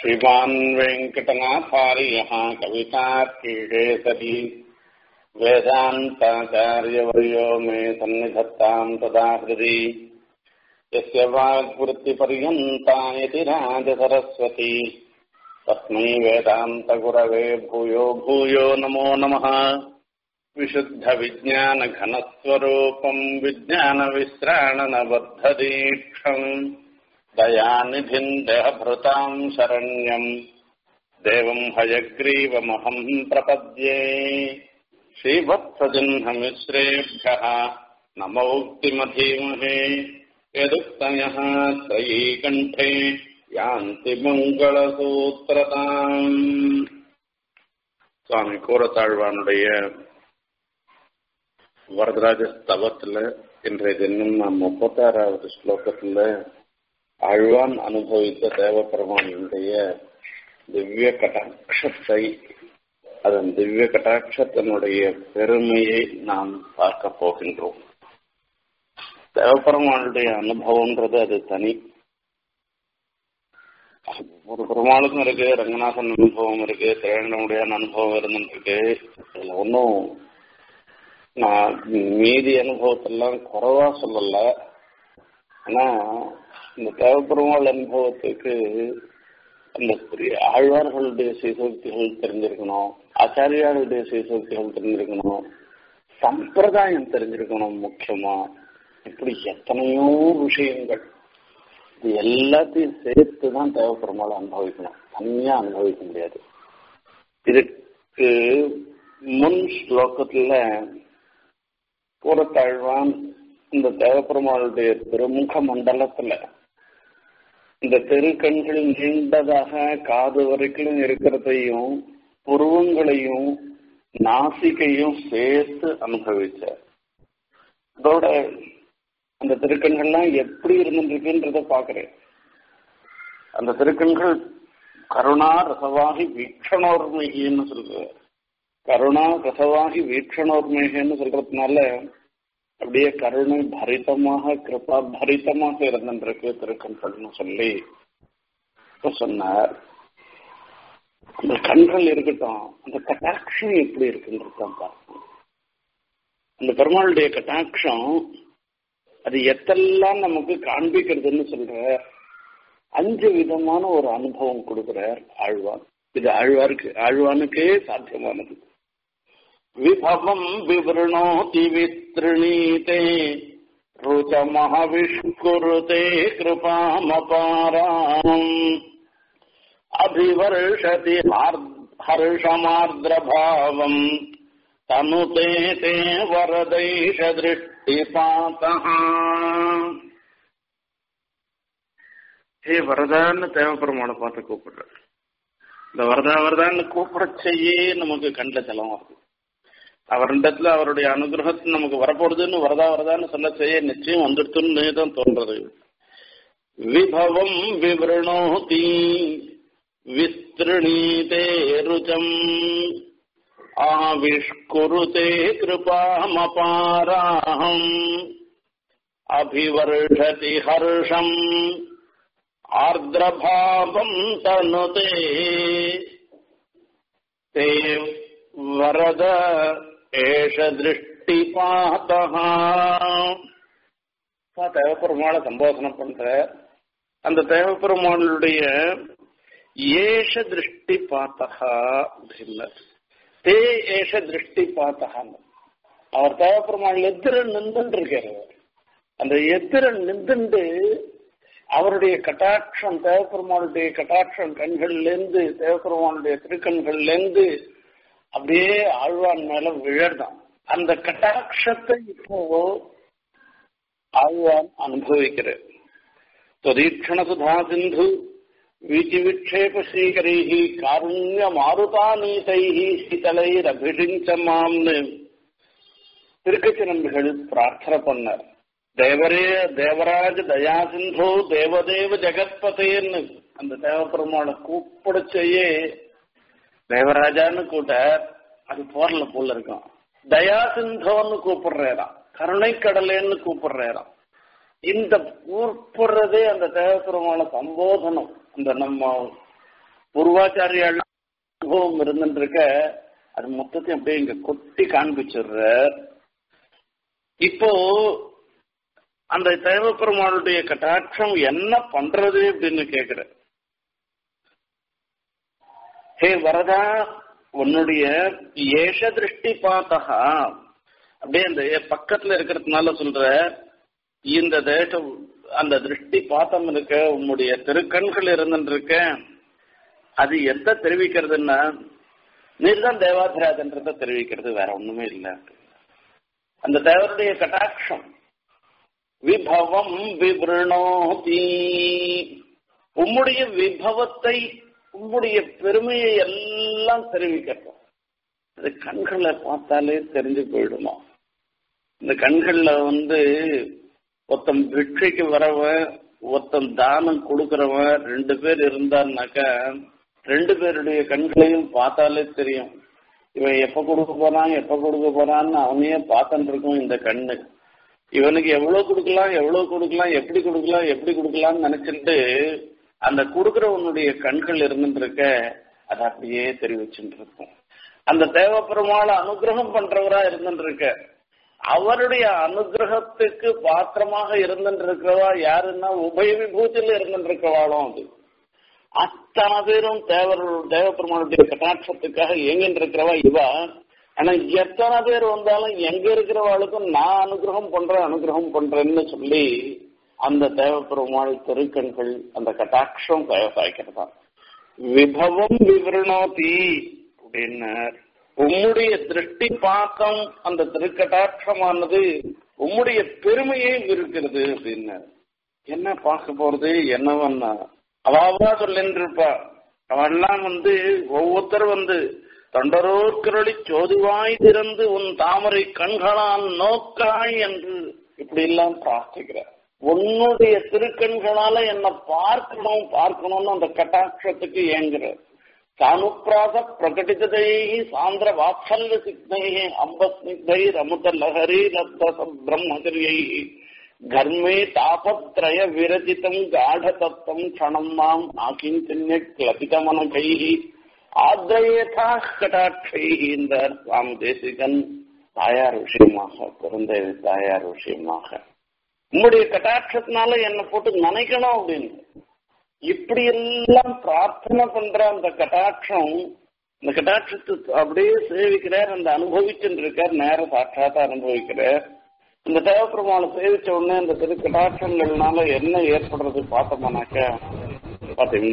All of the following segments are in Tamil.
श्रीमान् वेङ्कटनाथार्यः कवितार्किकेसरी वेदान्ताचार्यवर्यो मे सन्निधत्ताम् तदा हृदि यस्य वाग्वृत्तिपर्यन्ता इति राजसरस्वती तस्मै वेदान्तगुरवे भूयो भूयो नमो नमः विशुद्धविज्ञानघनस्वरूपम् विज्ञानविश्राणनबद्धदीक्षम् दयानिधिम् देहभृताम् शरण्यम् देवम् हयग्रीवमहम् प्रपद्ये श्रीभक्तजिह्नमिश्रेभ्यः नमौक्तिमधीमहे यदुक्तयः त्रयीकण्ठे யாந்தி மங்களசூத்திரதாம் சுவாமி கூரத்தாழ்வானுடைய வரதராஜ ஸ்தவத்துல இன்றைய தினம் நாம் முப்பத்தாறாவது ஸ்லோகத்துல ஆழ்வான் அனுபவித்த தேவபெருமானுடைய திவ்ய கட்டாட்சத்தை அதன் திவ்ய கட்டாட்சத்தினுடைய பெருமையை நாம் பார்க்க போகின்றோம் தேவபெருமானுடைய அனுபவம்ன்றது அது தனி ஒரு பெருமாளுக்கும் இருக்கு ரங்கநாதன் அனுபவம் இருக்கு திரேண்டமுடியான அனுபவம் இருந்துருக்கு இதுல ஒன்றும் நான் மீதி அனுபவத்தெல்லாம் குறைவா சொல்லல ஆனா இந்த தேவப்பெருமாள் அனுபவத்துக்கு அந்த ஆழ்வார்களுடைய சீசோக்திகள் தெரிஞ்சிருக்கணும் ஆச்சாரியாருடைய சீசோக்திகள் தெரிஞ்சிருக்கணும் சம்பிரதாயம் தெரிஞ்சிருக்கணும் முக்கியமா இப்படி எத்தனையோ விஷயங்கள் இது எல்லாத்தையும் சேர்த்து தான் தேவைப்பெருமாள் அனுபவிக்கணும் தனியா அனுபவிக்க முடியாது இதுக்கு முன் ஸ்லோகத்துல கூறத்தாழ்வான் இந்த தேவப்பெருமாளுடைய திருமுக மண்டலத்துல இந்த தெருக்கண்கள் நீண்டதாக காது வரைக்கும் இருக்கிறதையும் புருவங்களையும் நாசிகையும் சேர்த்து அனுபவிச்சார் அதோட அந்த திருக்கண்கள்லாம் எப்படி இருந்துருக்குன்றத பாக்குறேன் அந்த திருக்கண்கள் கருணா ரசவாகி வீக்ஷணோர்மிகின்னு சொல்ற கருணா ரசவாகி வீக்ஷணோர்மிகின்னு சொல்றதுனால அப்படியே கருணை பரிதமாக கிருபா பரிதமாக இருந்துருக்கு திருக்கண்கள்னு சொல்லி சொன்னார் அந்த கண்கள் இருக்கட்டும் அந்த கட்டாட்சம் எப்படி இருக்குன்றது தான் பார்க்கணும் அந்த பெருமாளுடைய கட்டாட்சம் அது எத்தெல்லாம் நமக்கு காண்பிக்கிறதுன்னு சொல்ற அஞ்சு விதமான ஒரு அனுபவம் கொடுக்கிறார் ஆழ்வான் இது ஆழ்வாருக்கு ஆழ்வானுக்கே சாத்தியமானது விபவம் விவருணோதி வித்ருணீதே ருச்சமஹவிஷ்குருதே கிருபாமபாராம் அபிவர்ஷதி ஹர்ஷமார்திரபாவம் தனுதே தே வரதைஷ திருஷ்டிபாத்தः ஹே வரதான்னு தேவைப்பெருமாளை பார்த்து கூப்பிடுறாரு இந்த வரதா வரதான்னு கூப்பிட செய்யே நமக்கு கண்ணில் ஜலம் வருது அவரிடத்துல அவருடைய அனுகிரகத்து நமக்கு வரப்போடுதுன்னு வரதா வரதான்னு சொல்ல செய்ய நிச்சயம் வந்துடுத்துன்னு தான் தோன்றது விபவம் விவருணோதி விஸ்திருணீதே ருச்சம் आविष्कुरुते कृपामपाराहम् अभिवर्षति हर्षम् आर्द्रभावम् तनुते ते वरद एष दृष्टिपातः தேவப்பெருமாளை சம்போதனை பண்ற அந்த தேவப்பெருமாளுடைய ஏஷ திருஷ்டி பார்த்தகா அப்படின்னு தே ஏஷ திருஷ்டி பார்த்தான்னு அவர் தேவப்பெருமாள் எத்திர நின்று இருக்காரு அந்த எத்திர நின்று அவருடைய கட்டாட்சம் தேவப்பெருமாளுடைய கட்டாட்சம் கண்கள்ல இருந்து தேவப்பெருமாளுடைய திருக்கண்கள்ல இருந்து அப்படியே ஆழ்வான் மேல விழர்தான் அந்த கட்டாட்சத்தை இப்போ ஆழ்வான் அனுபவிக்கிறார் தொதீட்சண சுதா சிந்து வீச்சிவிக்ஷேப ஸ்ரீகரைः காருண்ய மாருதாநீதைः சீதலைரபிஷிஞ்ச மாம்னு திருக்கச்சி நம்பிகள் பிரார்த்தனை பண்ணார் தேவரே தேவராஜ தயாசிந்தோ தேவதேவ ஜெகத்பதேன்னு அந்த தேவபெருமானை கூப்பிடச்சேயே தேவராஜான்னு கூட்ட அது போர்ல போல இருக்கும் தயாசிந்தோன்னு கூப்பிடுறாராம் கருணை கடலேன்னு கூப்பிடுறாராம் இந்த கூப்பிடுறதே அந்த தேவபெருமான சம்போதனம் இந்த நம்ம பூர்வாச்சாரியால் அனுபவம் இருந்துருக்க அது மொத்தத்தையும் அப்படியே இங்க கொட்டி காண்பிச்சிடுற இப்போ அந்த தேவப்பெருமானுடைய கட்டாட்சம் என்ன பண்றது அப்படின்னு கேக்குற ஹே வரதா உன்னுடைய ஏஷ திருஷ்டி பார்த்தா அப்படியே அந்த பக்கத்துல இருக்கிறதுனால சொல்ற இந்த தேசம் அந்த திருஷ்டி பாத்தம் இருக்க உன்னுடைய திருக்கண்கள் இருந்துருக்க அது எந்த தெரிவிக்கிறதுன்னா நீர்தான் தேவாதிராஜன்றத தெரிவிக்கிறது வேற ஒண்ணுமே இல்லை அந்த தேவருடைய கட்டாட்சம் விபவம் விவருணோதி உம்முடைய விபவத்தை உம்முடைய பெருமையை எல்லாம் தெரிவிக்கட்டும் அது கண்களை பார்த்தாலே தெரிஞ்சு போயிடுமா இந்த கண்கள்ல வந்து ஒருத்தன் பிக்ஷைக்கு வரவன் ஒருத்தன் தானம் கொடுக்கறவன் ரெண்டு பேர் இருந்தான்னாக்கா ரெண்டு பேருடைய கண்களையும் பார்த்தாலே தெரியும் இவன் எப்ப கொடுக்க போறான் எப்ப கொடுக்க போறான்னு அவனையே பார்த்துட்டு இருக்கும் இந்த கண்ணு இவனுக்கு எவ்வளவு கொடுக்கலாம் எவ்வளவு கொடுக்கலாம் எப்படி கொடுக்கலாம் எப்படி கொடுக்கலாம்னு நினைச்சிட்டு அந்த கொடுக்கறவனுடைய கண்கள் இருந்துட்டு இருக்க அதை அப்படியே தெரிவிச்சுட்டு இருக்கும் அந்த தேவப்பெருமாள அனுகிரகம் பண்றவரா இருந்துட்டு இருக்க அவருடைய அனுகிரகத்துக்கு பாத்திரமாக இருந்துட்டு இருக்கிறவா யாருன்னா உபய விபூதியில் இருந்துட்டு இருக்கவாளும் அது அத்தனை பேரும் தேவர் தேவப்பெருமானுடைய கட்டாட்சத்துக்காக எங்கிட்டு இருக்கிறவா இவா ஆனா எத்தனை பேர் வந்தாலும் எங்க இருக்கிறவாளுக்கும் நான் அனுகிரகம் பண்றேன் அனுகிரகம் பண்றேன்னு சொல்லி அந்த தேவப்பெருமாள் திருக்கண்கள் அந்த கட்டாட்சம் தேவசாய்க்கிறதா விபவம் விவரணோதி அப்படின்னார் உம்முடைய திருஷ்டி பாக்கம் அந்த திருக்கட்டாட்சமானது உம்முடைய பெருமையை இருக்கிறது அப்படின்னார் என்ன பார்க்க போறது என்னவன்னா அவாவா சொல்லின்னு இருப்பா அவெல்லாம் வந்து ஒவ்வொருத்தர் வந்து தொண்டரோர்கரளி சோதுவாய் திறந்து உன் தாமரை கண்களால் நோக்காய் என்று இப்படி எல்லாம் பிரார்த்திக்கிறார் உன்னுடைய திருக்கண்களால என்ன பார்க்கணும் பார்க்கணும்னு அந்த கட்டாட்சத்துக்கு ஏங்குற சானுப்பிராச பிரகடிததை சாந்திர வாத்சல்ய சிக்னை அம்பஸ்னிக்தை ரமுத லஹரி லப்த பிரம்மகரியை கர்மே தாபத்ரய விரஜிதம் காடதத்தம் க்ஷணம் மாம் ஆகிஞ்சன்ய கிளபிதமனகை ஆத்ரயேதா கடாட்சை இந்த சுவாமி தேசிகன் தாயார் விஷயமாக குழந்தை தாயார் விஷயமாக உங்களுடைய கட்டாட்சத்தினால என்னை போட்டு நினைக்கணும் அப்படின்னு இப்படி எல்லாம் பிரார்த்தனை பண்ற அந்த கட்டாட்சம் இந்த கட்டாட்சத்தை அப்படியே சேவிக்கிறார் அந்த அனுபவிச்சுட்டு இருக்கார் நேர சாட்சாத்த அனுபவிக்கிறார் இந்த தேவப்பெருமாளை சேவிச்ச உடனே இந்த திரு கட்டாட்சங்கள்னால என்ன ஏற்படுறது பார்த்தோம்னாக்க பதிம்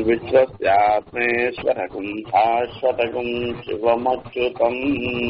விஸ்வஸ்யாத்மேஸ்வரகும் சாஸ்வதகும் சிவமச்சுதம்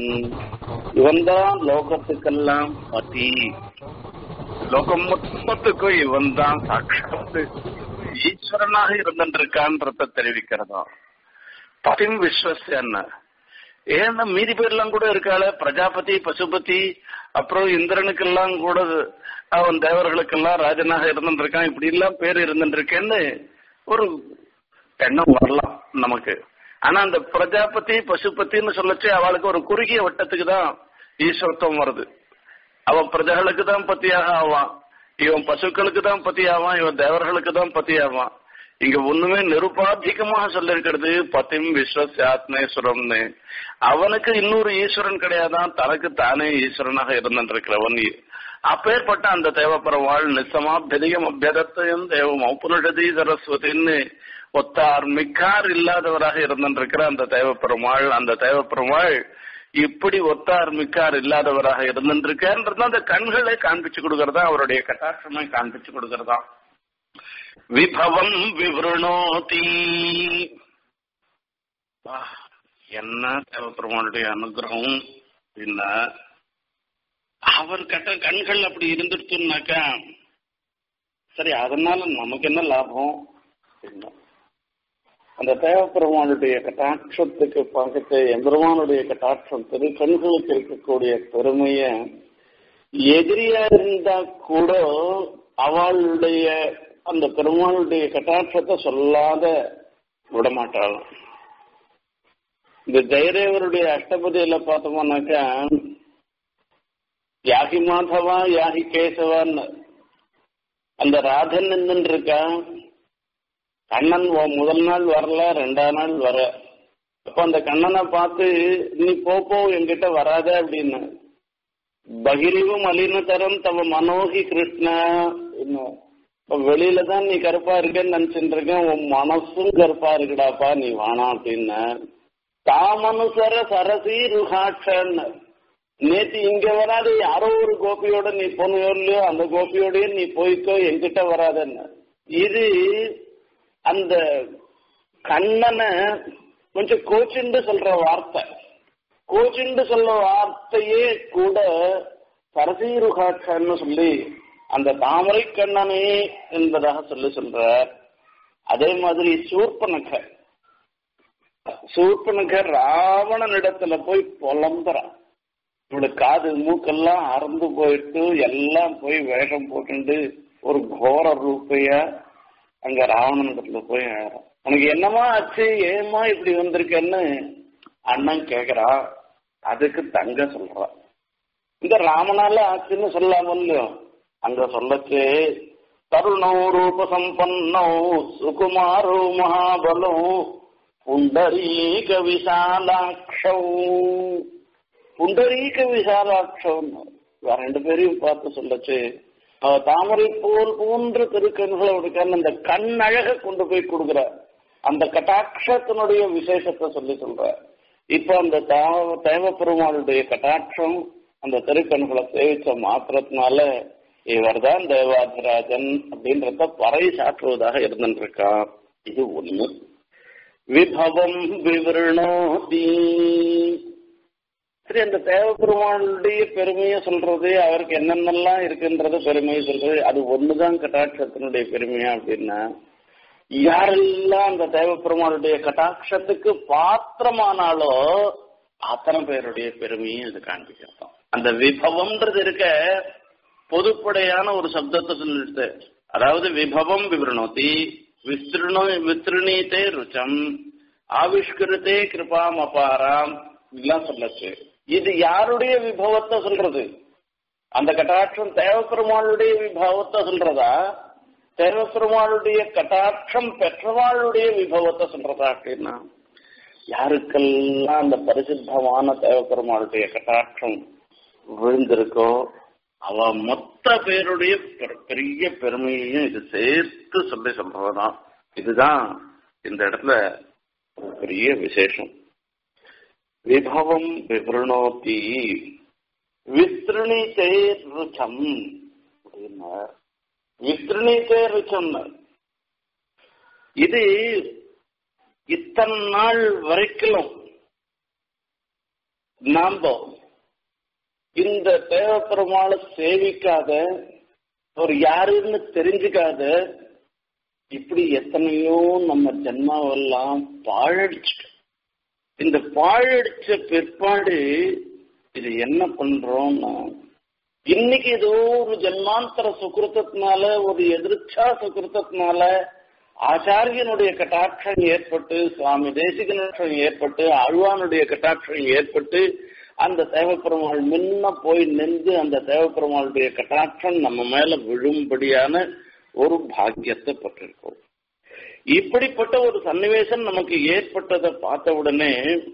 இவன்தான் லோகத்துக்கெல்லாம் பதி லோகம் மொத்தத்துக்கும் இவன் தான் சாட்சாத்து ஈஸ்வரனாக இருந்திருக்கான்றத தெரிவிக்கிறதா பதிம் விஸ்வஸ்யன்னு ஏன்னா மீதி பேர்லாம் கூட இருக்காள பிரஜாபதி பசுபதி அப்புறம் இந்திரனுக்கெல்லாம் கூட அவன் தேவர்களுக்கெல்லாம் ராஜனாக இருந்துருக்கான் இப்படி எல்லாம் பேர் இருந்துருக்கேன்னு ஒரு எண்ணம் வரலாம் நமக்கு ஆனா அந்த பிரஜாபதி பசுபத்தின்னு சொல்லச்சு அவளுக்கு ஒரு குறுகிய வட்டத்துக்கு தான் ஈஸ்வரத்துவம் வருது அவன் பிரஜைகளுக்கு தான் பத்தியாக ஆவான் இவன் பசுக்களுக்கு தான் பத்தி ஆவான் இவன் தேவர்களுக்கு தான் பத்தி ஆவான் இங்க ஒண்ணுமே நிருபாதிகமாக சொல்லிருக்கிறது பதிம் விஸ்வசாத்மேஸ்வரம்னு அவனுக்கு இன்னொரு ஈஸ்வரன் கிடையாதான் தனக்கு தானே ஈஸ்வரனாக இருந்திருக்கிறவன் அப்பேற்பட்ட அந்த தேவப்பெருமாள் நிசமா பெரியம் அபியதத்தையும் தேவம் உபனிஷதி சரஸ்வதின்னு ஒத்தார் மிக்கார் இல்லாதவராக இருந்திருக்கிற அந்த தேவப்பெருமாள் அந்த தேவப்பெருமாள் இப்படி ஒத்தார் மிக்கார் இல்லாதவராக இருந்திருக்கன்றது அந்த கண்களை காண்பிச்சு கொடுக்கறதா அவருடைய கட்டாட்சமே காண்பிச்சு கொடுக்கறதா விபவம் விவருணோதி என்ன தேவப்பெருமானுடைய அனுகிரகம் அப்படின்னா அவர் கட்ட கண்கள் அப்படி இருந்துட்டுனாக்கா சரி அதனால நமக்கு என்ன லாபம் அப்படின்னா அந்த தேவப்பெருமானுடைய கட்டாட்சத்துக்கு பக்கத்து எம்பெருமானுடைய கட்டாட்சம் திரு கண்களுக்கு இருக்கக்கூடிய பெருமைய எதிரியா இருந்தா கூட அவளுடைய அந்த பெருமாளுடைய கட்டாட்சத்தை சொல்லாத விடமாட்டாள் இந்த ஜெயதேவருடைய அஷ்டபதியில பார்த்தோம்னாக்கா யாகி மாதவா யாகி கேசவான்னு அந்த ராதன் நின்று இருக்கா கண்ணன் ஒ- முதல் நாள் வரல ரெண்டாம் நாள் வர அப்ப அந்த கண்ணனை பார்த்து நீ போ போ என்கிட்ட வராத அப்படின்னு பகிரிவு மலினதரம் தவ மனோகி கிருஷ்ணா இன்னும் இப்ப வெளியில தான் நீ கருப்பா இருக்கேன்னு நினைச்சிட்டு இருக்கேன் உன் மனசும் கருப்பா இருக்குடாப்பா நீ வேணாம் அப்படின்னு தாமனுசர சரசி ருகாட்சன்னு நேத்து இங்க வராது யாரோ ஒரு கோபியோட நீ போனியோ இல்லையோ அந்த கோபியோடய நீ போய்க்கோ என்கிட்ட வராதன்னு இது அந்த கண்ணனை கொஞ்சம் கோச்சிண்டு சொல்ற வார்த்தை கோச்சிண்டு சொல்ற வார்த்தையே கூட சரசீருகாட்சன்னு சொல்லி அந்த தாமரை கண்ணனே என்பதாக சொல்லி சொல்ற அதே மாதிரி சூர்பனக சூர்பனக ராவணனிடத்துல போய் புலம்புறான் இவளுக்கு காது மூக்கெல்லாம் அறந்து போயிட்டு எல்லாம் போய் வேஷம் போட்டுண்டு ஒரு கோர ரூபையா அங்க ராவணனிடத்துல போய் அழறான். உனக்கு என்னமா ஆச்சு ஏமா இப்படி வந்திருக்கேன்னு அண்ணன் கேக்குறா அதுக்கு தங்க சொல்றா இந்த ராமனால ஆச்சுன்னு சொல்லாம இல்லையோ அங்க சொல்லச்சு தருணோ ரூப சம்பன்னோ சுகுமாரோ மகாபலோ புண்டரீக விசாலாட்சோ புண்டரீக விசாலாட்சம் ரெண்டு பேரையும் பார்த்து சொல்லச்சு அவ தாமரை போல் போன்ற திருக்கண்களை இருக்கான்னு அந்த கண்ணழக கொண்டு போய் கொடுக்குற அந்த கட்டாட்சத்தினுடைய விசேஷத்தை சொல்லி சொல்ற இப்ப அந்த தா- தேவப்பெருமாளுடைய கட்டாட்சம் அந்த திருக்கண்களை சேவிச்ச மாத்திரத்தினால இவர்தான் தேவாதிராஜன் அப்படின்றத பறை சாற்றுவதாக இருந்துருக்கா இது ஒண்ணு விபவம் விவரணோதி சரி அந்த தேவபெருமானுடைய பெருமையை சொல்றது அவருக்கு என்னென்னலாம் இருக்குன்றது பெருமையை சொல்றது அது ஒண்ணுதான் கட்டாட்சத்தினுடைய பெருமையா அப்படின்னா யாரெல்லாம் அந்த தேவபெருமானுடைய கட்டாட்சத்துக்கு பாத்திரமானாலோ அத்தனை பேருடைய பெருமையும் இது காண்பிக்கிறோம் அந்த விபவம்ன்றது இருக்க பொதுப்படையான ஒரு சப்தத்தை சொல்லிட்டு அதாவது விபவம் விவரணோதி விஸ்திருணோ விஸ்திருணீத்தே ருச்சம் ஆவிஷ்கிருத்தே கிருபாம் அபாராம் இதெல்லாம் சொல்லச்சு இது யாருடைய விபவத்தை சொல்றது அந்த கட்டாட்சம் தேவப்பெருமாளுடைய விபவத்தை சொல்றதா தேவப்பெருமாளுடைய கட்டாட்சம் பெற்றவாளுடைய விபவத்தை சொல்றதா அப்படின்னா யாருக்கெல்லாம் அந்த பரிசுத்தமான தேவப்பெருமாளுடைய கட்டாட்சம் விழுந்திருக்கோ அவ மொத்த பேருடைய பெ- பெரிய பெருமையையும் இது சேர்த்து சொல்லி சொல்றதுதான் இதுதான் இந்த இடத்துல ஒரு பெரிய விசேஷம் விபவம் விவரணோதி விஸ்திருணித்தே ருச்சம் அப்படின்னா விஸ்திருணித்தே ருச்சம் இது இத்தனை நாள் வரைக்கும் நாம இந்த தேவப்பெருமாளை சேவிக்காத ஒரு யாருன்னு தெரிஞ்சுக்காத இப்படி எத்தனையோ நம்ம ஜென்மாவெல்லாம் பாழடிச்சுட்டோம் இந்த பாழடிச்ச பிற்பாடு இது என்ன பண்றோம்னா இன்னைக்கு ஏதோ ஒரு ஜன்மாந்தர சுக்கிருத்தத்தினால ஒரு எதிர்ச்சா சுக்கிருத்தத்தினால ஆச்சாரியனுடைய கட்டாட்சம் ஏற்பட்டு சுவாமி தேசிகனுடைய ஏற்பட்டு ஆழ்வானுடைய கட்டாட்சம் ஏற்பட்டு அந்த தேவப்பெருமாள் முன்ன போய் நின்று அந்த தேவப்பெருமாளுடைய கட்டாட்சம் நம்ம மேல விழும்படியான ஒரு பாக்கியத்தை பெற்றிருக்கோம் இப்படிப்பட்ட ஒரு சன்னிவேசம் நமக்கு ஏற்பட்டதை பார்த்த உடனே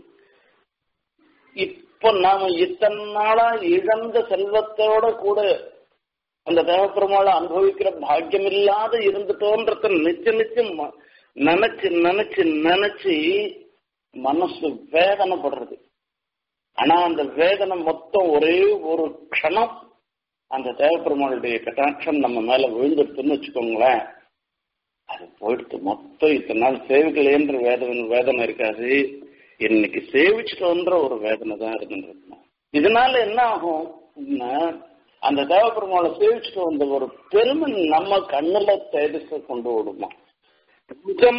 இப்ப நாம இத்தனை நாளா இழந்த செல்வத்தோட கூட அந்த தேவப்பெருமாளை அனுபவிக்கிற பாக்கியம் இல்லாத இருந்துட்டோன்றத நிச்சய நிச்சயம் ம- நினைச்சு நினைச்சு நினைச்சு மனசு வேதனைப்படுறது ஆனா அந்த வேதனை மொத்தம் ஒரே ஒரு க்ஷணம் அந்த தேவப்பெருமாளுடைய கட்டாட்சம் நம்ம மேல விழுந்துடுதுன்னு வச்சுக்கோங்களேன் அது போயிடுத்து மொத்தம் இத்தனை நாள் சேவிக்கலைன்ற வேதனை வேதனை இருக்காது இன்னைக்கு சேவிச்சுட்டோன்ற ஒரு வேதனை தான் இருந்துருக்கு இதனால என்ன ஆகும் அப்படின்னா, அந்த தேவப்பெருமாளை சேவிச்சுட்டு வந்த ஒரு பெருமை நம்ம கண்ணுல தேஜஸ கொண்டு விடுமா நிஜம்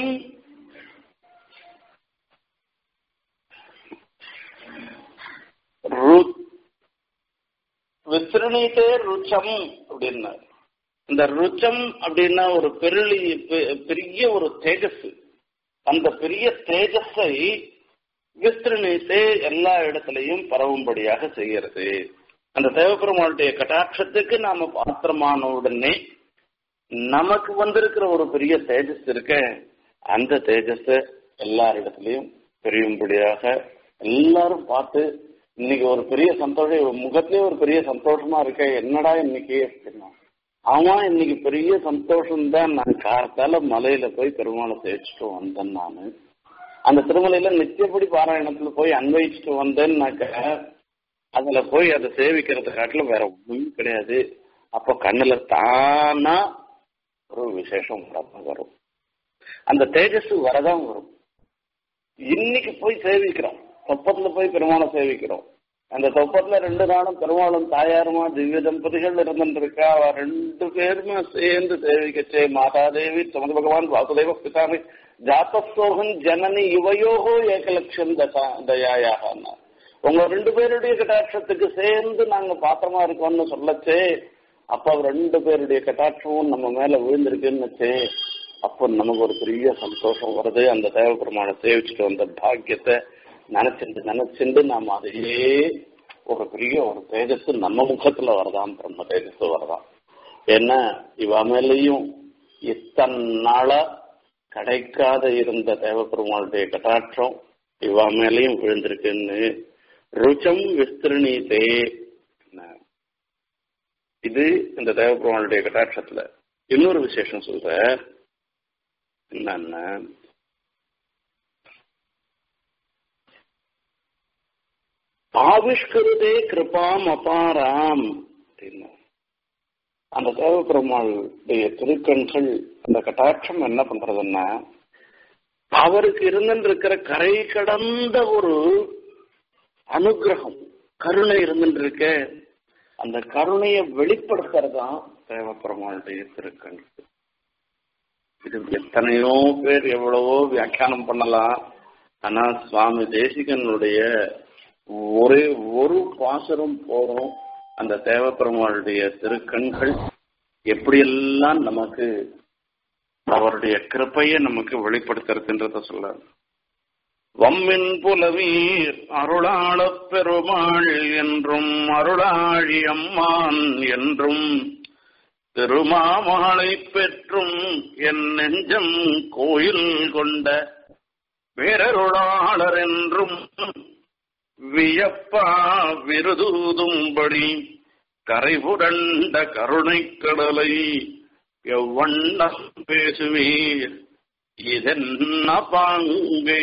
ரு- விசிறுநீத்தே ருச்சம் அப்படின்னாரு இந்த ருச்சம் அப்படின்னா ஒரு பெருளி பெ- பெரிய ஒரு தேஜஸ் அந்த பெரிய தேஜஸை விஸ்திருணித்தே எல்லா இடத்துலையும் பரவும்படியாக செய்யறது அந்த தேவப்பெருமாளுடைய கட்டாட்சத்துக்கு நாம பாத்திரமான உடனே நமக்கு வந்திருக்கிற ஒரு பெரிய தேஜஸ் இருக்க அந்த தேஜஸ் எல்லாரிடத்திலையும் பெரியும்படியாக எல்லாரும் பார்த்து இன்னைக்கு ஒரு பெரிய சந்தோஷம் முகத்திலே ஒரு பெரிய சந்தோஷமா இருக்க என்னடா இன்னைக்கு அப்படின்னா ஆமா இன்னைக்கு பெரிய சந்தோஷம் தான் நான் காலத்தால மலையில போய் பெருமாளை சேவிச்சுட்டு வந்தேன் நானு அந்த திருமலையில நித்தியப்படி பாராயணத்துல போய் அன்வயிச்சுட்டு வந்தேன்னாக்க அதுல போய் அதை சேவிக்கிறத காட்டிலும் வேற ஒண்ணும் கிடையாது அப்போ கண்ணுல தானா ஒரு விசேஷம் வரும் அந்த தேஜஸ் வரதான் வரும் இன்னைக்கு போய் சேவிக்கிறோம் தொப்பத்துல போய் பெருமாளை சேவிக்கிறோம் அந்த தொப்பத்துல ரெண்டு நாளும் பெருமாளும் தாயாருமா திவ்ய தம்பதிகள் இருந்துருக்கா அவ ரெண்டு பேருமே சேர்ந்து சேவிக்கச்சே மாதாதேவி சமத பகவான் வாசுதேவ பிதாமி ஜாத்தஸ்தோகன் ஜனனி இவையோகோ ஏகலட்சம் தசா தயாயாக உங்க ரெண்டு பேருடைய கட்டாட்சத்துக்கு சேர்ந்து நாங்க பாத்திரமா இருக்கோம்னு சொல்லச்சே அப்ப ரெண்டு பேருடைய கட்டாட்சமும் நம்ம மேல விழுந்திருக்குன்னு அப்போ நமக்கு ஒரு பெரிய சந்தோஷம் வருது அந்த தேவ பெருமானை சேவிச்சுட்டு வந்த பாக்கியத்தை நினைச்சிட்டு நினைச்சிட்டு நாம அதையே ஒரு பெரிய ஒரு தேஜஸ் நம்ம முகத்துல வரதான் பிரம்ம தேஜஸ் வரதான் ஏன்னா இவ மேலேயும் இத்தனை நாளா கிடைக்காத இருந்த தேவ பெருமாளுடைய கட்டாட்சம் இவ மேலேயும் விழுந்திருக்குன்னு ருச்சம் விஸ்திருணீதே இது இந்த தேவ பெருமாளுடைய கட்டாட்சத்துல இன்னொரு விசேஷம் சொல்ற என்னன்னா ஆவிஷ்கருதே கிருபாம் அபாராம் அப்படின்னு அந்த தேவபெருமாளுடைய திருக்கண்கள் அந்த கட்டாட்சம் என்ன பண்றதுன்னா அவருக்கு இருந்திருக்கிற கரை கடந்த ஒரு அனுகிரகம் கருணை இருந்துருக்க அந்த கருணையை வெளிப்படுத்துறதுதான் தேவபெருமாளுடைய திருக்கண்கள் இது எத்தனையோ பேர் எவ்வளவோ வியாக்கியானம் பண்ணலாம் ஆனா சுவாமி தேசிகனுடைய ஒரே ஒரு பாசரம் போறோம் அந்த தேவப்பெருமாளுடைய திருக்கண்கள் எப்படியெல்லாம் நமக்கு அவருடைய கிருப்பையை நமக்கு வெளிப்படுத்துறதுன்றத சொல்ல வம்மின் புலவீர் அருளாளப் பெருமாள் என்றும் அருளாழி அம்மான் என்றும் திருமாமகளை பெற்றும் என் நெஞ்சம் கோயில் கொண்ட பேரருளாளர் என்றும் வியப்பா விருதூதும்படி கரைபுரண்ட கருணை கடலை எவ்வண்ணம் பேசுவீர் இதென்ன பாங்கே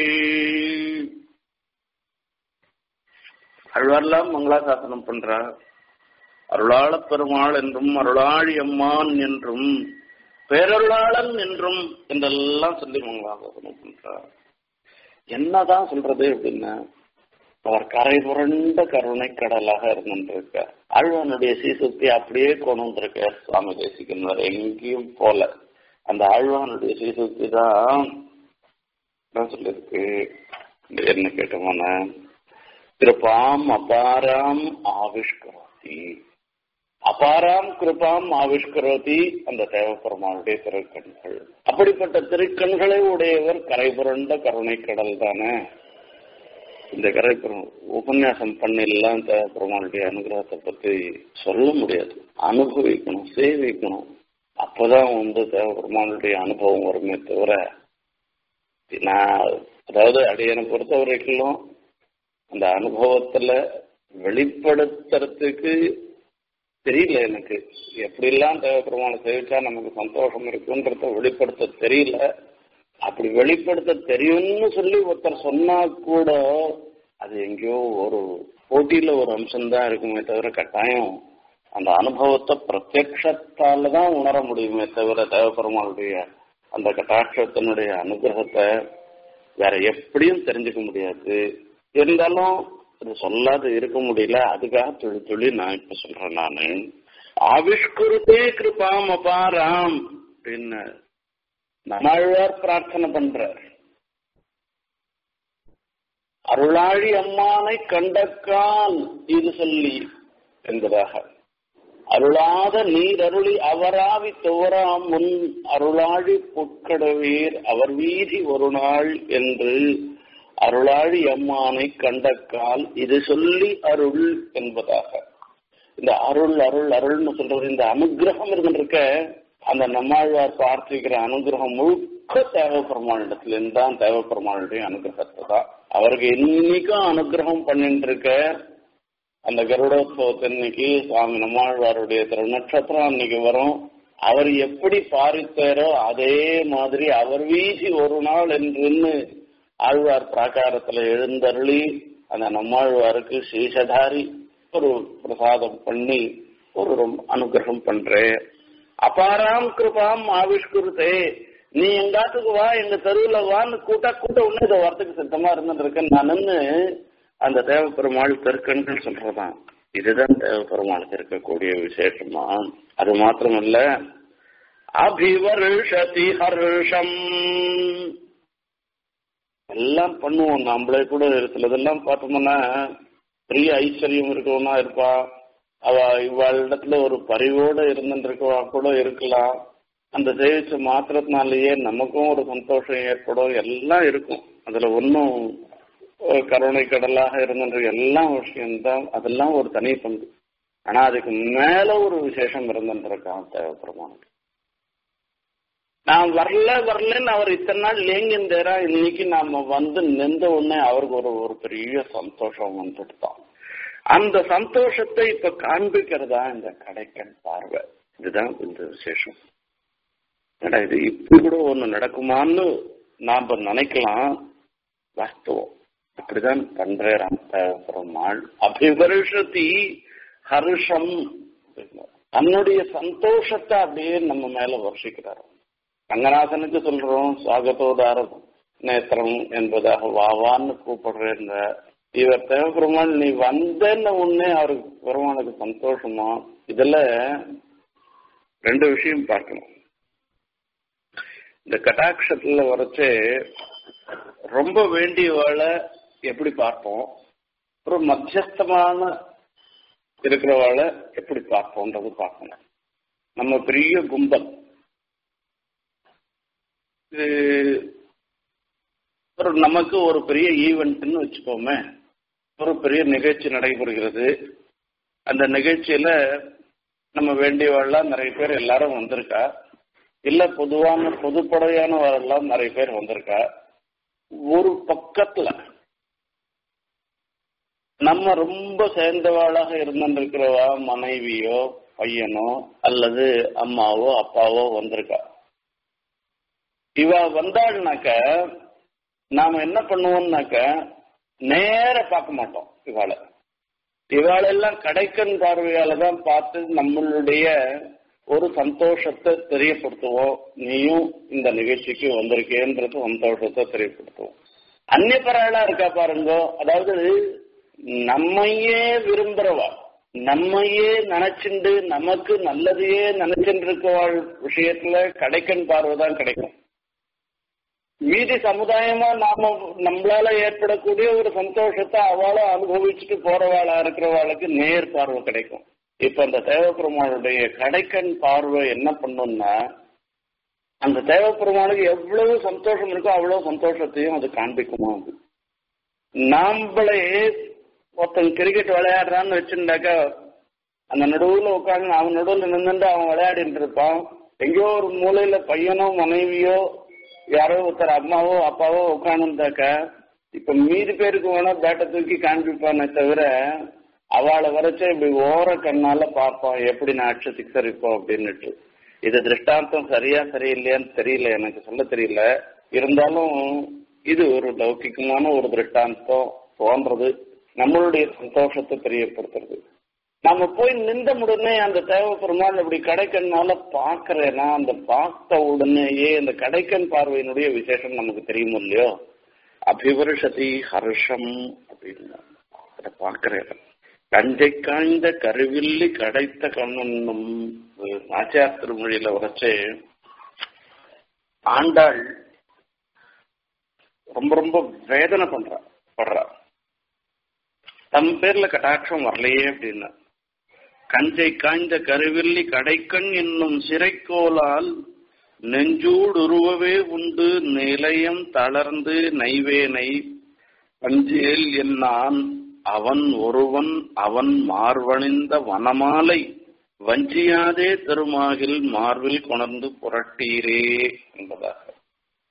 அழ்வாரெல்லாம் மங்களாசாசனம் பண்றார் அருளாள பெருமாள் என்றும் அருளாழி அம்மான் என்றும் பேரருளாளன் என்றும் என்றெல்லாம் சொல்லி மங்களாசாசனம் பண்றார் என்னதான் சொல்றது அப்படின்னா அவர் கரை புரண்ட கருணை கடலாக இருந்துருக்கார் ஆழ்வானுடைய சீசுக்தி அப்படியே கொண்டு வந்திருக்கார் சுவாமி தேசிகன் எங்கேயும் போல அந்த ஆழ்வானுடைய சீசுக்தி தான் சொல்லிருக்கு என்ன கேட்டோம்னா கிருபாம் அபாராம் ஆவிஷ்கரோதி அபாராம் கிருபாம் ஆவிஷ்கரோதி அந்த தேவப்பெருமானுடைய திருக்கண்கள் அப்படிப்பட்ட திருக்கண்களை உடையவர் கரை புரண்ட கருணை கடல் தானே இந்த கரை உபன்யாசம் பண்ணலாம் பெருமாளுடைய அனுகிரகத்தை பத்தி சொல்ல முடியாது அனுபவிக்கணும் சேவிக்கணும் அப்பதான் வந்து தேவ பெருமாளுடைய அனுபவம் வருமே தவிர நான் அதாவது அடியனை பொறுத்த வரைக்கும் அந்த அனுபவத்துல வெளிப்படுத்துறதுக்கு தெரியல எனக்கு எப்படிலாம் தேவ பெருமாளை சேவிச்சா நமக்கு சந்தோஷம் இருக்குன்றத வெளிப்படுத்த தெரியல அப்படி வெளிப்படுத்த தெரியும்னு சொல்லி ஒருத்தர் சொன்னா கூட அது எங்கேயோ ஒரு போட்டியில ஒரு அம்சம்தான் இருக்குமே தவிர கட்டாயம் அந்த அனுபவத்தை பிரத்யக்ஷத்தால தான் உணர முடியுமே தவிர தேவபெருமாளுடைய அந்த கட்டாட்சத்தினுடைய அனுகிரகத்தை வேற எப்படியும் தெரிஞ்சுக்க முடியாது இருந்தாலும் அது சொல்லாத இருக்க முடியல அதுக்காக தொழி தொழி நான் இப்ப சொல்றேன் நானு ஆவிஷ்குருதே கிருபாம் அபாராம் அப்படின்னு நம்மாழ்வார் பிரார்த்தனை பண்றார் அருளாழி அம்மானை கண்டக்கால் இது சொல்லி என்பதாக அருளாத நீர் அருளி அவராவி துவரா முன் அருளாழி புட்கடவீர் அவர் வீதி ஒரு நாள் என்று அருளாழி அம்மானை கண்டக்கால் இது சொல்லி அருள் என்பதாக இந்த அருள் அருள் அருள்னு சொல்றது இந்த அனுகிரகம் இருக்க அந்த நம்மாழ்வார் பிரார்த்திக்கிற அனுகிரகம் முழுக்க முழுக்க தேவப்பெருமானிடத்திலிருந்து தான் தேவப்பெருமானுடைய அனுகிரகத்தை தான் அவருக்கு இன்னைக்கும் அனுகிரகம் பண்ணிட்டு இருக்க அந்த கருடோத்சவத்தன்னைக்கு சுவாமி நம்மாழ்வாருடைய திருநட்சத்திரம் அன்னைக்கு வரும் அவர் எப்படி பாரித்தாரோ அதே மாதிரி அவர் வீசி ஒரு நாள் என்று ஆழ்வார் பிராகாரத்துல எழுந்தருளி அந்த நம்மாழ்வாருக்கு சீசதாரி ஒரு பிரசாதம் பண்ணி ஒரு ரொம்ப அனுகிரகம் பண்றேன் அபாராம் கிருபாம் ஆவிஷ்குருதே நீ எங்காத்துக்கு வா எங்க தெருவுல வான்னு கூட்டா கூட்ட உடனே இதை வரத்துக்கு சித்தமா இருந்துட்டு இருக்கேன் நானுன்னு அந்த தேவப்பெருமாள் தெருக்கண்கள் சொல்றதான் இதுதான் தேவப்பெருமாளுக்கு இருக்கக்கூடிய விசேஷமா அது மாத்திரமல்ல அபிவருஷதி ஹர்ஷம் எல்லாம் பண்ணுவோம் நம்மளே கூட சிலதெல்லாம் பார்த்தோம்னா பெரிய ஐஸ்வர்யம் இருக்கவனா இருப்பா அவ இவ்வாளிடத்துல ஒரு பரிவோட இருந்துருக்கவா கூட இருக்கலாம் அந்த சேவிச்ச மாத்திரத்தினாலேயே நமக்கும் ஒரு சந்தோஷம் ஏற்படும் எல்லாம் இருக்கும் அதுல ஒன்றும் கருணை கடலாக இருந்துன்ற எல்லாம் விஷயம்தான் அதெல்லாம் ஒரு தனி பங்கு ஆனா அதுக்கு மேல ஒரு விசேஷம் இருந்துருக்கான் தேவைப்படுமானுக்கு நான் வரல வரலன்னு அவர் இத்தனை நாள் லேங்கிருந்தாரா இன்னைக்கு நாம வந்து நின்ற உடனே அவருக்கு ஒரு ஒரு பெரிய சந்தோஷம் வந்துட்டு தான் அந்த சந்தோஷத்தை இப்ப காண்பிக்கிறதா இந்த கடைக்கன் பார்வை இதுதான் இந்த விசேஷம் ஏடா இது இப்படி கூட ஒண்ணு நடக்குமான்னு நாம நினைக்கலாம் வாஸ்தவம் அப்படிதான் பண்றான் பெருமாள் அபிவருஷத்தி ஹர்ஷம் தன்னுடைய சந்தோஷத்தை அப்படியே நம்ம மேல வருஷிக்கிறார் ரங்கநாதனுக்கு சொல்றோம் சுவாகத்தோதார நேத்திரம் என்பதாக வாவான்னு கூப்பிடுறேன் இவர் தேவபெருமான் நீ வந்தேன்னு உடனே அவருக்கு பெருமானுக்கு சந்தோஷமா இதுல ரெண்டு விஷயம் பார்க்கணும் இந்த கட்டாட்சத்துல வரைச்சு ரொம்ப வேண்டியவாளை எப்படி பார்ப்போம் ஒரு மத்தியஸ்தமான இருக்கிறவாளை எப்படி பார்ப்போம்ன்றது பார்க்கணும் நம்ம பெரிய கும்பல் இது ஒரு நமக்கு ஒரு பெரிய ஈவெண்ட்னு வச்சுக்கோமே ஒரு பெரிய நிகழ்ச்சி நடைபெறுகிறது அந்த நிகழ்ச்சியில நம்ம வேண்டியவாள்லாம் நிறைய பேர் எல்லாரும் வந்திருக்கா இல்ல பொதுவான பொதுப்படையானவரெல்லாம் நிறைய பேர் வந்திருக்கா ஒரு பக்கத்துல நம்ம ரொம்ப சேர்ந்தவாளாக இருந்திருக்கிறவா மனைவியோ பையனோ அல்லது அம்மாவோ அப்பாவோ வந்திருக்கா இவ வந்தாள்னாக்க நாம என்ன பண்ணுவோம்னாக்க நேர பார்க்க மாட்டோம் இவாளை இவாளெல்லாம் கடைக்கன் பார்வையால தான் பார்த்து நம்மளுடைய ஒரு சந்தோஷத்தை தெரியப்படுத்துவோம் நீயும் இந்த நிகழ்ச்சிக்கு வந்திருக்கேன்றது சந்தோஷத்தை தெரியப்படுத்துவோம் அந்நிய பரவலா இருக்கா பாருங்க அதாவது நம்மையே விரும்புறவா நம்மையே நினைச்சுண்டு நமக்கு நல்லதையே நினைச்சுட்டு இருக்கவாள் விஷயத்துல கடைக்கன் பார்வை தான் கிடைக்கும் மீதி சமுதாயமா நாம நம்மளால ஏற்படக்கூடிய ஒரு சந்தோஷத்தை அவளை அனுபவிச்சுட்டு போறவாளா இருக்கிறவாளுக்கு நேர் பார்வை கிடைக்கும் இப்ப அந்த தேவப்பெருமானுடைய கடைக்கண் பார்வை என்ன பண்ணும்னா அந்த தேவப்பெருமானுக்கு எவ்வளவு சந்தோஷம் இருக்கோ அவ்வளவு சந்தோஷத்தையும் அது காண்பிக்குமா அது நாம்பளே ஒருத்தன் கிரிக்கெட் விளையாடுறான்னு வச்சுருந்தாக்கா அந்த நடுவுல உட்காந்து அவன் நடுவில் நின்றுட்டு அவன் விளையாடிட்டு இருப்பான் எங்கேயோ ஒரு மூலையில பையனோ மனைவியோ யாரோ ஒருத்தர் அம்மாவோ அப்பாவோ உட்காந்துருந்தாக்கா இப்ப மீதி பேருக்கு வேணா பேட்டை தூக்கி காண்பிப்பானே தவிர அவளை வரைச்சா இப்படி ஓர கண்ணால பார்ப்பான் எப்படி நான் அடிச்சு சிக்ஸர் இப்போ அப்படின்னுட்டு இது திருஷ்டாந்தம் சரியா சரியில்லையான்னு தெரியல எனக்கு சொல்ல தெரியல இருந்தாலும் இது ஒரு லௌகிகமான ஒரு திருஷ்டாந்தம் தோன்றது நம்மளுடைய சந்தோஷத்தை தெரியப்படுத்துறது நாம போய் நின்ற உடனே அந்த தேவ பெருமாள் அப்படி கடைக்கண்ணால பாக்குறேன்னா அந்த பார்த்த உடனேயே அந்த கடைக்கண் பார்வையினுடைய விசேஷம் நமக்கு தெரியும் இல்லையோ அபிவருஷதி ஹர்ஷம் அப்படின்னு அதை பாக்குறேன் கஞ்சை காய்ந்த கருவில்லி கடைத்த கண்ணனும் நாச்சியார் திருமொழியில உரைச்சு ஆண்டாள் ரொம்ப ரொம்ப வேதனை பண்றா படுறா தம் பேர்ல கட்டாட்சம் வரலையே அப்படின்னு கஞ்சை காய்ந்த கருவில்லி கடைக்கண் என்னும் சிறைக்கோளால் நெஞ்சூடு உருவவே உண்டு நிலையம் தளர்ந்து நைவேனை பஞ்சேல் என்னான் அவன் ஒருவன் அவன் மார்வணிந்த வனமாலை வஞ்சியாதே திருமாகில் மார்பில் கொணர்ந்து புரட்டீரே என்பதாக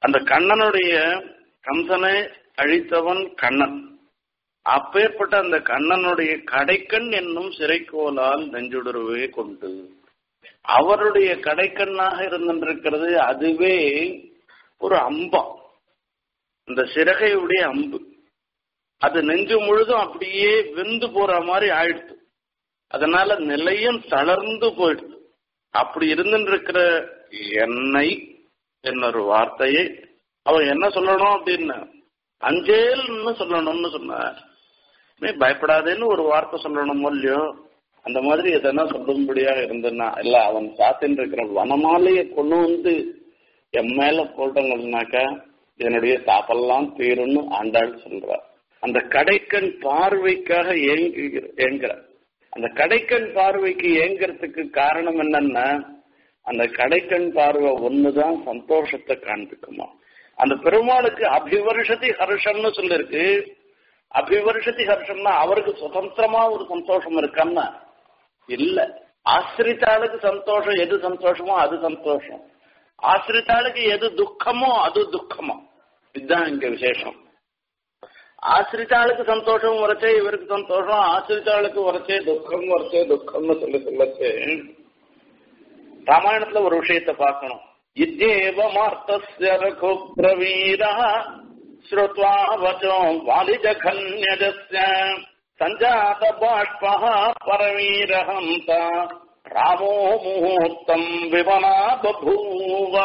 அந்த கண்ணனுடைய கம்சனை அழித்தவன் கண்ணன் அப்பேற்பட்ட அந்த கண்ணனுடைய கடைக்கண் என்னும் சிறைக்கோலால் நெஞ்சுடருவே கொண்டு அவருடைய கடைக்கண்ணாக இருந்திருக்கிறது அதுவே ஒரு அம்பா இந்த சிறகையுடைய அம்பு அது நெஞ்சு முழுதும் அப்படியே வெந்து போற மாதிரி ஆயிடுது அதனால நிலையம் தளர்ந்து போயிடுது அப்படி இருந்துருக்கிற என்னை என்னொரு வார்த்தையை அவன் என்ன சொல்லணும் அப்படின்னு அஞ்சேல்னு சொல்லணும்னு சொன்னார் பயப்படாதேன்னு ஒரு வார்த்தை சொல்லணும் இல்லையோ அந்த மாதிரி எதனா சொல்லும்படியாக இருந்ததுன்னா இல்ல அவன் சாத்தின்னு இருக்கிற வனமாலையை கொண்டு வந்து என் மேல போட்டங்கள்னாக்கா என்னுடைய தாப்பெல்லாம் தீரும்னு ஆண்டாள் சொல்றார் அந்த கடைக்கண் பார்வைக்காக ஏங்குகிற ஏங்குற அந்த கடைக்கண் பார்வைக்கு ஏங்குறதுக்கு காரணம் என்னன்னா அந்த கடைக்கண் பார்வை ஒண்ணுதான் சந்தோஷத்தை காண்பிக்குமா அந்த பெருமாளுக்கு அபிவருஷதி ஹர்ஷம்னு சொல்லிருக்கு அபிவருஷதி ஹர்ஷம்னா அவருக்கு சுதந்திரமா ஒரு சந்தோஷம் இருக்கான்னா இல்ல ஆசிரித்தாளுக்கு சந்தோஷம் எது சந்தோஷமோ அது சந்தோஷம் ஆசிரித்தாளுக்கு எது துக்கமோ அது துக்கமோ இதுதான் இங்க விசேஷம் ஆசிரித்தாளுக்கு சந்தோஷம் வரச்சே இவருக்கு சந்தோஷம் ஆசிரித்தாளுக்கு வரச்சே துக்கம் வரச்சே துக்கம்னு சொல்லி சொல்லச்சே ராமாயணத்துல ஒரு விஷயத்தை பார்க்கணும் இத்தேவமார்த்தஸ்ய ரகுப்ரவீரா ஸ்ருத்வா வச்சோ வாலிஜகன்யஜஸ்ய சஞ்சாத பாஷ்பः பரவீரஹந்த ராமோ முகூர்த்தம் விமனா பபூவ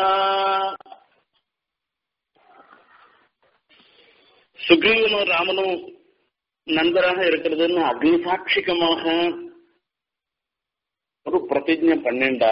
சுக்ரீவனும் ராமனும் நண்பராக இருக்கிறதுன்னு அக்னிசாட்சிகமாக ஒரு பிரதிஜை பண்ணிண்டா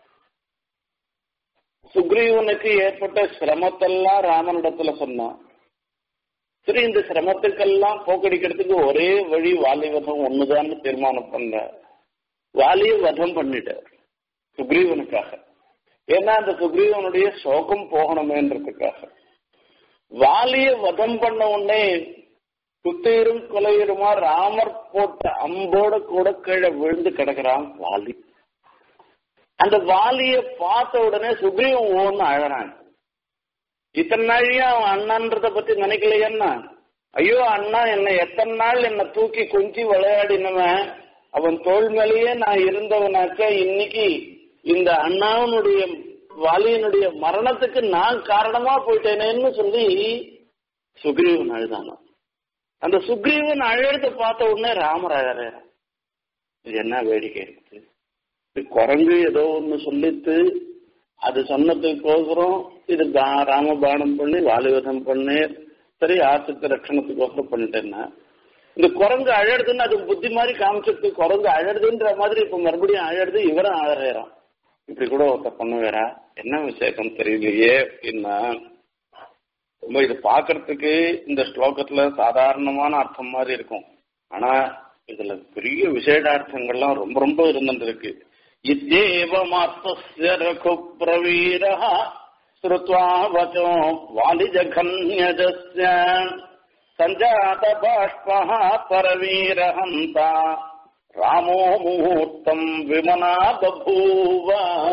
சுக்ரீவனுக்கு ஏற்பட்ட சிரமத்தெல்லாம் ராமனிடத்துல சொன்னான் சரி இந்த சிரமத்துக்கெல்லாம் போக்கடிக்கிறதுக்கு ஒரே வழி வாலி வதம் ஒண்ணுதான்னு தீர்மானம் பண்ண வாலிய வதம் பண்ணிட்டார் சுக்ரீவனுக்காக ஏன்னா அந்த சுக்ரீவனுடைய சோகம் போகணுமேன்றதுக்காக வாலிய வதம் பண்ண உடனே குத்தீரும் கொலையுருமா ராமர் போட்ட அம்போட கூட கீழே விழுந்து கிடக்குறான் வாலி அந்த வாலிய பார்த்த உடனே சுக்ரீவன் ஓன்னு அழறான் இத்தனை நாளையும் அவன் அண்ணன்றத பத்தி நினைக்கலையன்னா ஐயோ அண்ணா என்ன எத்தனை நாள் என்ன தூக்கி கொஞ்சி விளையாடினவன் அவன் தோல் மேலேயே நான் இருந்தவனாக்க இன்னைக்கு இந்த அண்ணாவனுடைய வாலியனுடைய மரணத்துக்கு நான் காரணமா போயிட்டேனேன்னு சொல்லி சுக்ரீவன் அழுதானான் அந்த சுக்ரீவன் அழகத்தை பார்த்த உடனே ராமர் அழறாரு இது என்ன வேடிக்கை இருக்கு குரங்கு ஏதோ ஒண்ணு சொல்லித்து அது சொன்னதுக்கோசரம் இது ராமபானம் பண்ணி வாலிவதம் பண்ணி சரி ஆத்துக்கு ரட்சணத்துக்கோசரம் பண்ணிட்டேன்னா இந்த குரங்கு அழறதுன்னு அது புத்தி மாதிரி காமிச்சிருக்கு குரங்கு அழறதுன்ற மாதிரி இப்ப மறுபடியும் அழறது இவரும் அழறான் இப்படி கூட ஒருத்தர் பண்ணுவேரா என்ன விசேஷம் தெரியலையே அப்படின்னா ரொம்ப இது பாக்குறதுக்கு இந்த ஸ்லோகத்துல சாதாரணமான அர்த்தம் மாதிரி இருக்கும் ஆனா இதுல பெரிய விசேஷார்த்தங்கள்லாம் ரொம்ப ரொம்ப இருந்துருக்கு இத்தேவமாத்தஸ்ய ரகுப்ரவீரः श्रुत्वा वचो वालिजघन्यजस्य सञ्जातबाष्पः परवीरहन्ता ராமோ முகூர்த்தம் விமனா பபூவ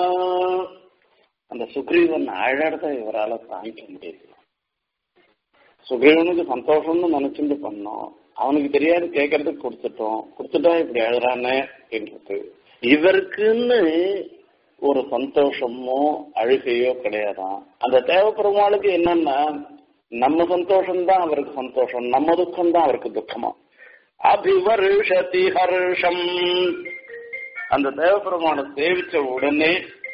அந்த சுக்ரீவன் அழறத இவரால தாங்கிக்க முடியாது சுக்ரீவனுக்கு சந்தோஷம்னு நினைச்சுட்டு பண்ணோம் அவனுக்கு தெரியாது கேட்கறதுக்கு கொடுத்துட்டோம் கொடுத்துட்டா இப்படி அழுறானே அப்படின்றது இவருக்குன்னு ஒரு சந்தோஷமோ அழுகையோ கிடையாதான் அந்த தேவப்பெருமாளுக்கு என்னன்னா நம்ம சந்தோஷம் தான் அவருக்கு சந்தோஷம் நம்ம துக்கம் தான் அவருக்கு துக்கமா அபிவருஷதி ஹர்ஷம் அந்த தேவபெருமானை சேவிச்ச உடனே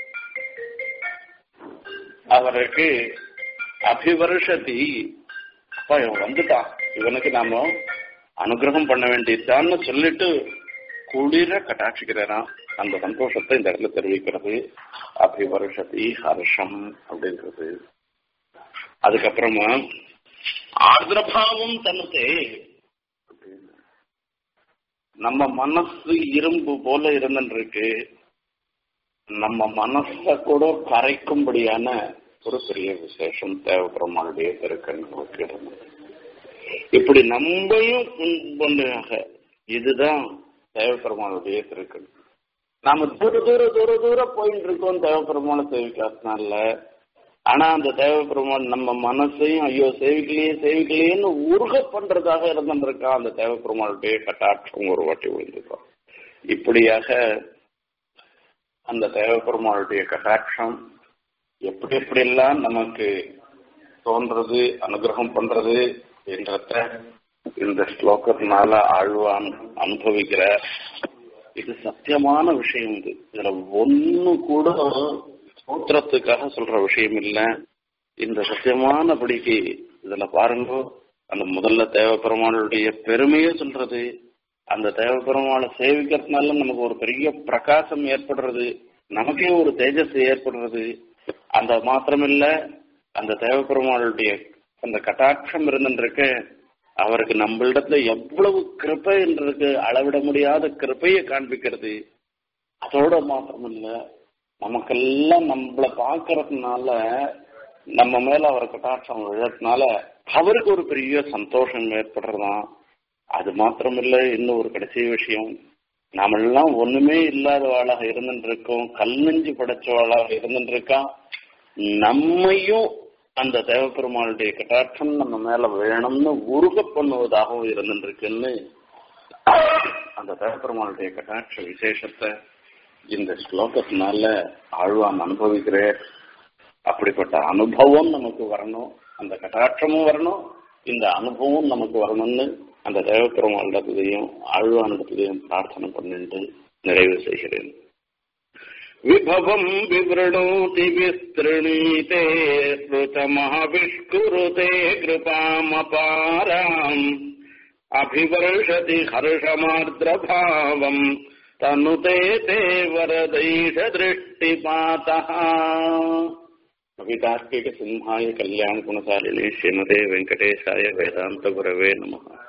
அவருக்கு அபிவருஷதி அப்பா இவன் வந்துட்டான் இவனுக்கு நாம அனுகிரகம் பண்ண வேண்டியதுதான்னு சொல்லிட்டு குளிர கட்டாட்சிக்கிறாராம் அந்த சந்தோஷத்தை இந்த இடத்துல தெரிவிக்கிறது அபிவருஷதி ஹர்ஷம் அப்படின்றது அதுக்கப்புறமா ஆர்திரபாவம் தன்னுதே நம்ம மனசு இரும்பு போல இருந்துருக்கு நம்ம மனச கூட கரைக்கும்படியான ஒரு பெரிய விசேஷம் தேவபெருமானுடைய திருக்கண்களுக்கு இருந்தது இப்படி நம்மையும் கொண்டாக இதுதான் தேவபெருமானுடைய திருக்கண் நாம தூர தூர தூர தூர போயிட்டு இருக்கோம் தேவபெருமான சேவிக்காதனால ஆனா அந்த தேவப்பெருமாள் நம்ம மனசையும் ஐயோ சேவிக்கலையே சேவிக்கலையேன்னு உருக பண்றதாக இருந்திருக்கா அந்த தேவப்பெருமாளுடைய கட்டாட்சம் ஒரு வாட்டி விழுந்துருக்கோம் இப்படியாக அந்த தேவப்பெருமாளுடைய கட்டாட்சம் எப்படி எப்படியெல்லாம் நமக்கு தோன்றது அனுகிரகம் பண்றது என்றத இந்த ஸ்லோகத்தினால ஆழ்வான் அனுபவிக்கிற இது சத்தியமான விஷயம் இது இதுல ஒண்ணு கூட சூத்திரத்துக்காக சொல்ற விஷயம் இல்ல இந்த சத்தியமானபடிக்கு இதுல பாருங்க அந்த முதல்ல தேவப்பெருமாளுடைய பெருமையை சொல்றது அந்த தேவப்பெருமாளை சேவிக்கிறதுனால நமக்கு ஒரு பெரிய பிரகாசம் ஏற்படுறது நமக்கே ஒரு தேஜஸ் ஏற்படுறது அந்த மாத்திரமில்ல அந்த தேவப்பெருமாளுடைய அந்த கட்டாட்சம் இருந்துருக்க அவருக்கு நம்மளிடத்துல எவ்வளவு கிருப்பை என்றதுக்கு அளவிட முடியாத கிருப்பையை காண்பிக்கிறது அதோட மாத்திரமில்ல நமக்கெல்லாம் நம்மள பாக்குறதுனால நம்ம மேல அவர் கட்டாட்சம் விழறதுனால அவருக்கு ஒரு பெரிய சந்தோஷம் ஏற்படுறதாம் அது மாத்திரமில்ல இன்னும் ஒரு கடைசி விஷயம் நாமெல்லாம் ஒண்ணுமே இல்லாதவாளாக இருந்துட்டு இருக்கோம் கல்லஞ்சு படைச்சவாளாக இருந்துட்டு இருக்கா நம்மையும் அந்த தேவப்பெருமாளுடைய கட்டாட்சம் நம்ம மேல வேணும்னு உருக பண்ணுவதாகவும் இருந்துருக்குன்னு அந்த தேவப்பெருமாளுடைய கட்டாட்ச விசேஷத்தை இந்த ஸ்லோகத்தினால ஆழ்வான் அனுபவிக்கிறேன் அப்படிப்பட்ட அனுபவம் நமக்கு வரணும் அந்த கட்டாட்சமும் வரணும் இந்த அனுபவம் நமக்கு வரணும்னு அந்த தேவப்பெருமாளிடத்திலையும் ஆழ்வானிடத்திலையும் பிரார்த்தனை பண்ணிட்டு நிறைவு செய்கிறேன் विभवम् विवृणोति विस्तृणीते श्रुतमहविष्कुरुते कृपामपाराम् अभिवर्षति हर्षमार्द्रभावम् तनुते ते वरदैषदृष्टिपातः कवितार्किकसिंहाय कल्याणगुणशालिने श्रीमते वेङ्कटेशाय वेदान्तगुरवे नमः